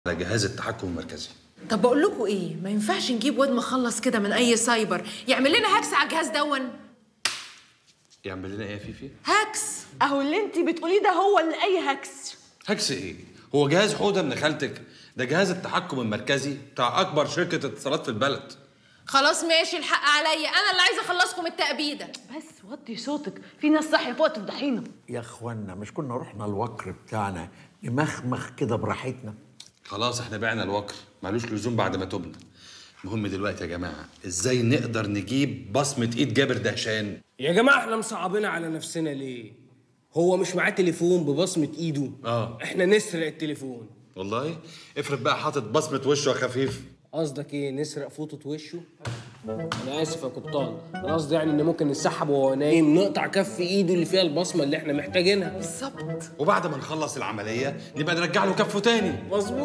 على جهاز التحكم المركزي طب بقول لكم ايه ما ينفعش نجيب واد مخلص كده من اي سايبر يعمل لنا هاكس على الجهاز دون يعمل لنا ايه يا فيفي هاكس اهو اللي انت بتقوليه ده هو اللي اي هكس هكس ايه هو جهاز حوده من خالتك ده جهاز التحكم المركزي بتاع اكبر شركه اتصالات في البلد خلاص ماشي الحق عليا انا اللي عايزه اخلصكم التأبيده بس وطي صوتك في ناس صاحيه فوق تفضحينا يا اخوانا مش كنا رحنا الوكر بتاعنا نمخمخ كده براحتنا خلاص احنا بعنا الوكر ملوش لزوم بعد ما تبنى المهم دلوقتي يا جماعه ازاي نقدر نجيب بصمه ايد جابر دهشان يا جماعه احنا مصعبين على نفسنا ليه هو مش معاه تليفون ببصمه ايده آه. احنا نسرق التليفون والله افرض بقى حاطط بصمه وشه خفيف قصدك ايه نسرق فوطه وشه انا اسف يا قبطان انا قصدي يعني ان ممكن نسحب وهو نايم نقطع كف ايده اللي فيها البصمه اللي احنا محتاجينها بالظبط وبعد ما نخلص العمليه نبقى نرجع له كفه تاني مظبوط